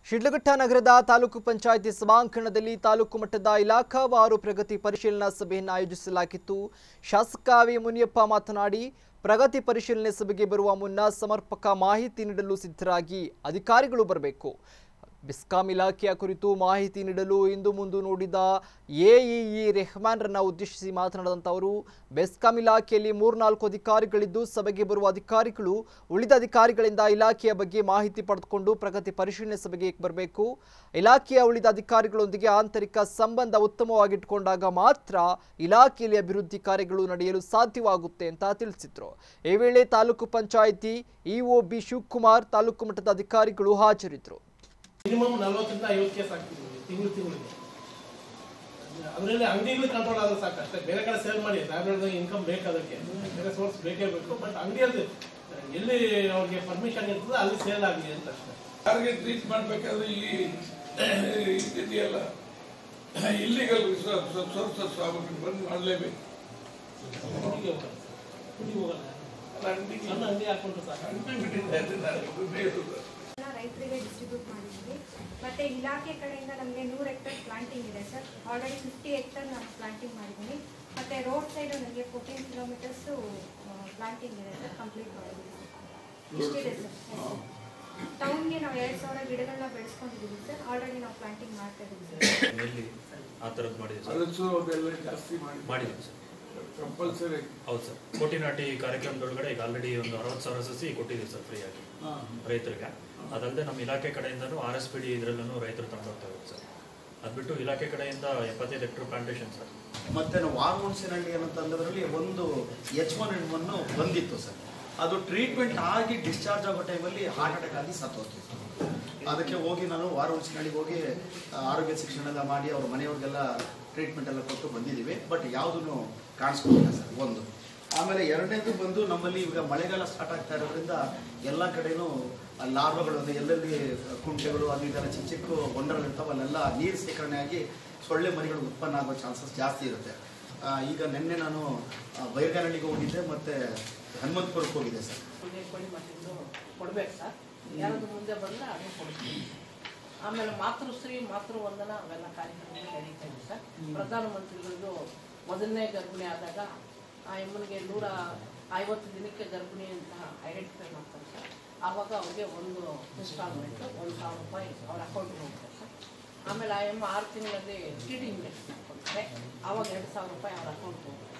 ಶಿಡ್ಲಘಟ್ಟ ನಗರದ ತಾಲೂಕು ಪಂಚಾಯಿತಿ ಸಭಾಂಗಣದಲ್ಲಿ ತಾಲೂಕು ಮಟ್ಟದ ಇಲಾಖಾವಾರು ಪ್ರಗತಿ ಪರಿಶೀಲನಾ ಸಭೆಯನ್ನು ಆಯೋಜಿಸಲಾಗಿತ್ತು ಶಾಸಕ ವಿ ಮುನಿಯಪ್ಪ ಮಾತನಾಡಿ ಪ್ರಗತಿ ಪರಿಶೀಲನೆ ಸಭೆಗೆ ಬರುವ ಮುನ್ನ ಸಮರ್ಪಕ ಮಾಹಿತಿ ನೀಡಲು ಸಿದ್ಧರಾಗಿ ಅಧಿಕಾರಿಗಳು ಬರಬೇಕು ಬೆಸ್ಕಾಂ ಇಲಾಖೆಯ ಕುರಿತು ಮಾಹಿತಿ ನೀಡಲು ಇಂದು ಮುಂದು ನೋಡಿದ ಎಇಇ ರೆಹಮಾನ್ರನ್ನ ಉದ್ದೇಶಿಸಿ ಮಾತನಾಡಿದಂಥ ಅವರು ಬೆಸ್ಕಾಂ ಇಲಾಖೆಯಲ್ಲಿ ಮೂರ್ನಾಲ್ಕು ಅಧಿಕಾರಿಗಳಿದ್ದು ಸಭೆಗೆ ಬರುವ ಅಧಿಕಾರಿಗಳು ಉಳಿದ ಅಧಿಕಾರಿಗಳಿಂದ ಇಲಾಖೆಯ ಬಗ್ಗೆ ಮಾಹಿತಿ ಪಡೆದುಕೊಂಡು ಪ್ರಗತಿ ಪರಿಶೀಲನೆ ಸಭೆಗೆ ಬರಬೇಕು ಇಲಾಖೆಯ ಉಳಿದ ಅಧಿಕಾರಿಗಳೊಂದಿಗೆ ಆಂತರಿಕ ಸಂಬಂಧ ಉತ್ತಮವಾಗಿಟ್ಟುಕೊಂಡಾಗ ಮಾತ್ರ ಇಲಾಖೆಯಲ್ಲಿ ಅಭಿವೃದ್ಧಿ ಕಾರ್ಯಗಳು ನಡೆಯಲು ಸಾಧ್ಯವಾಗುತ್ತೆ ಅಂತ ತಿಳಿಸಿದ್ರು ಈ ವೇಳೆ ತಾಲೂಕು ಪಂಚಾಯಿತಿ ಇಒ ಬಿ ಶಿವಕುಮಾರ್ ತಾಲೂಕು ಮಟ್ಟದ ಅಧಿಕಾರಿಗಳು ಹಾಜರಿದ್ದರು ಮಿನಿಮಮ್ ನಲ್ವತ್ತರಿಂದ ಐವತ್ತು ಕೇಸ್ ಆಗ್ತಿದ್ವಿ ತಿಂಗಳು ತಿಂಗಳಿಗೆ ಅದರಲ್ಲಿ ಅಂಗಡಿಗಳು ಕಂಟ್ರೋಲ್ ಆದ್ರೆ ಸಾಕು ಅಷ್ಟೇ ಬೇರೆ ಕಡೆ ಸೇಲ್ ಮಾಡಿ ಟ್ಯಾಬ್ಲೆಟ್ ಇನ್ಕಮ್ ಬೇಕು ಅದಕ್ಕೆ ಬೇರೆ ಸೋರ್ಸ್ ಬೇಕೇ ಬೇಕು ಬಟ್ ಅಂಗಡಿಯಲ್ಲಿ ಎಲ್ಲಿ ಅವ್ರಿಗೆ ಪರ್ಮಿಷನ್ ಇರ್ತದೆ ಅಲ್ಲಿ ಸೇಲ್ ಆಗಲಿ ಅಂತ ಅಷ್ಟೇ ಯಾರಿಗೆ ಟ್ರೀಟ್ ಮಾಡ್ಬೇಕಾದ್ರೆ ಈ ಇದೆಯಲ್ಲ ಇಲ್ಲಿಗಲ್ ಸೋರ್ಸಸ್ ಸ್ವಾಮಿ ಬಂದು ಮಾಡಲೇಬೇಕು ಕುಡಿಗೆ ಹೋಗಲ್ಲ ಕುಡಿಗೆ ಹೋಗಲ್ಲ ಸಣ್ಣ ಅಂಗಡಿ ಹಾಕೊಂಡ್ರೆ ಸಾಕು ಎಲ್ಲ ರೈತರಿಗೆ ಡಿಸ್ಟ್ರಿಬ್ಯೂಟ್ ಮಾಡಿದ್ವಿ ಮತ್ತೆ ಇಲಾಖೆ ಕಡೆಯಿಂದ ನಮಗೆ ನೂರು ಹೆಕ್ಟರ್ ಪ್ಲಾಂಟಿಂಗ್ ಇದೆ ಸರ್ ಆಲ್ರೆಡಿ ಫಿಫ್ಟಿ ಹೆಕ್ಟರ್ ನಾನು ಪ್ಲಾಂಟಿಂಗ್ ಮಾಡಿದ್ದೀನಿ ಮತ್ತೆ ರೋಡ್ ಸೈಡ್ ನನಗೆ ಫೋರ್ಟೀನ್ ಕಿಲೋಮೀಟರ್ಸು ಪ್ಲಾಂಟಿಂಗ್ ಇದೆ ಸರ್ ಕಂಪ್ಲೀಟ್ ಮಾಡಿದ್ದೀನಿ ಇಷ್ಟಿದೆ ಸರ್ ಟೌನ್ಗೆ ನಾವು ಎರಡು ಸಾವಿರ ಗಿಡಗಳನ್ನ ಬೆಳೆಸ್ಕೊಂಡಿದ್ದೀವಿ ಸರ್ ಆಲ್ರೆಡಿ ನಾವು ಪ್ಲಾಂಟಿಂಗ್ ಮಾಡ್ತಾ ಇದ್ದೀವಿ ಸರ್ ಎಲ್ಲಿ ಆ ಥರದ್ದು ಮಾಡಿದ್ದೀವಿ ಸರ್ ಅರಸು ಅದೆಲ್ಲ ಜಾಸ್ತಿ ಮಾಡಿ ಮಾಡಿದ್ದೀವಿ ಸರ್ ಕಂಪಲ್ಸರಿ ಹೌದು ಸರ್ ಕೋಟಿ ನಾಟಿ ಕಾರ್ಯಕ್ರಮದೊಳಗಡೆ ಈಗ ಆಲ್ರೆಡಿ ಒಂದು ಅರವತ್ತು ಸಾವಿರ ಸಸಿ ಕೊಟ್ಟಿದ್ದೀವಿ ಸರ್ ಫ್ರೀಯಾಗಿ ರೈತರಿಗೆ ಅದಲ್ಲದೆ ನಮ್ಮ ಇಲಾಖೆ ಕಡೆಯಿಂದನೂ ಆರ್ ಎಸ್ ಪಿ ಡಿ ಇದರಲ್ಲೂ ರೈತರು ತಗೊಂಡೋಗ್ತಾ ಇದ್ದಾರೆ ಸರ್ ಅದು ಬಿಟ್ಟು ಇಲಾಖೆ ಕಡೆಯಿಂದ ಎಪ್ಪತ್ತೈದು ಹೆಕ್ಟರ್ ಪ್ಲಾಂಟೇಶನ್ ಸರ್ ಮತ್ತೆ ನಾವು ವಾರಮುನ್ಸಿನಹಳ್ಳಿ ಅನ್ನೋಂಥದ್ರಲ್ಲಿ ಒಂದು ಎಚ್ ಒನ್ ಎನ್ ಒನ್ ಬಂದಿತ್ತು ಸರ್ ಅದು ಟ್ರೀಟ್ಮೆಂಟ್ ಆಗಿ ಡಿಸ್ಚಾರ್ಜ್ ಆಗೋ ಟೈಮಲ್ಲಿ ಹಾರ್ಟ್ ಅಟ್ಯಾಕ್ ಆಗಿ ಸತ್ತೋಗ್ತಿತ್ತು ಅದಕ್ಕೆ ಹೋಗಿ ನಾನು ವಾರಮುನ್ಸಿನಹಳ್ಳಿಗೆ ಹೋಗಿ ಆ, ಆರೋಗ್ಯ ಶಿಕ್ಷಣ ಎಲ್ಲ ಮಾಡಿ ಅವ್ರ ಮನೆಯವ್ರಿಗೆಲ್ಲ ಟ್ರೀಟ್ಮೆಂಟ್ ಎಲ್ಲ ಕೊಟ್ಟು ಬಂದಿದ್ದೀವಿ ಬಟ್ ಯಾವುದೂ ಕಾಣಿಸ್ಕೊಂಡಿಲ್ಲ ಸರ್ ಒಂದು ಆಮೇಲೆ ಎರಡನೇದು ಬಂದು ನಮ್ಮಲ್ಲಿ ಈಗ ಮಳೆಗಾಲ ಸ್ಟಾರ್ಟ್ ಆಗ್ತಾ ಇರೋದ್ರಿಂದ ಎಲ್ಲ ಕಡೆನೂ ಲಾರ್ವಗಳು ಅಂದ್ರೆ ಎಲ್ಲೆಲ್ಲಿ ಕುಂಟೆಗಳು ಅದು ಇದೆಲ್ಲ ಚಿಕ್ಕ ಚಿಕ್ಕ ಹೊಂಡಗಳು ಇರ್ತಾವೆ ಅಲ್ಲೆಲ್ಲ ನೀರು ಸೇಕರಣೆ ಆಗಿ ಸೊಳ್ಳೆ ಮರಿಗಳು ಉತ್ಪನ್ನ ಆಗೋ ಚಾನ್ಸಸ್ ಜಾಸ್ತಿ ಇರುತ್ತೆ ಆ, ಈಗ ನಿನ್ನೆ ನಾನು ಆ, ಬೈರ್ಗಾನಹಳ್ಳಿಗೆ ಹೋಗಿದ್ದೆ ಮತ್ತೆ ಹನುಮಂತಪುರಕ್ಕೆ ಹೋಗಿದ್ದೆ ಸರ್ ಪುಣ್ಯ ಕೊಡಿ ಮತ್ತಿದ್ದು ಕೊಡ್ಬೇಕು ಸರ್ ಯಾರಾದ್ರು ಮುಂದೆ ಬಂದ್ರೆ ಅದೇ ಕೊಡ್ತೀವಿ ಆಮೇಲೆ ಮಾತೃಶ್ರೀ ಮಾತೃ ವಂದನ ಅವೆಲ್ಲ ಕಾರ್ಯಕ್ರಮಗಳು ನಡೀತಾ ಇದೆ ಸರ್ ಪ್ರಧಾನಮಂತ್ರಿಗಳದ್ದು ಮೊದಲನೇ ಗರ್ಭಿಣಿ ಆದಾಗ ಆ ಎಮ್ಮನಿಗೆ ನೂರ ಐವತ್ತು ದಿನಕ್ಕೆ ಗರ್ಭಿಣಿ ಅಂತ ಐಡೆಂಟಿಫೈ ಮಾಡ್ತಾರೆ ಸರ್ ಆವಾಗ ಅವ್ರಿಗೆ ಒಂದು ಇನ್ಸ್ಟಾಲ್ಮೆಂಟ್ ಒಂದು ಸಾವಿರ ರೂಪಾಯಿ ಅವ್ರ ಅಕೌಂಟ್ಗೆ ಹೋಗ್ತಾರೆ ಸರ್ ಆಮೇಲೆ ಆ ಎಮ್ಮ ಆರು ತಿಂಗಳಲ್ಲಿ ಟಿ ಡಿ ಇಂಜೆಕ್ಷನ್ ಹಾಕ್ಕೊಳ್ತಾರೆ ಆವಾಗ ಎರಡು ಸಾವಿರ ರೂಪಾಯಿ ಅವ್ರ ಅಕೌಂಟ್ಗೆ ಹೋಗುತ್ತೆ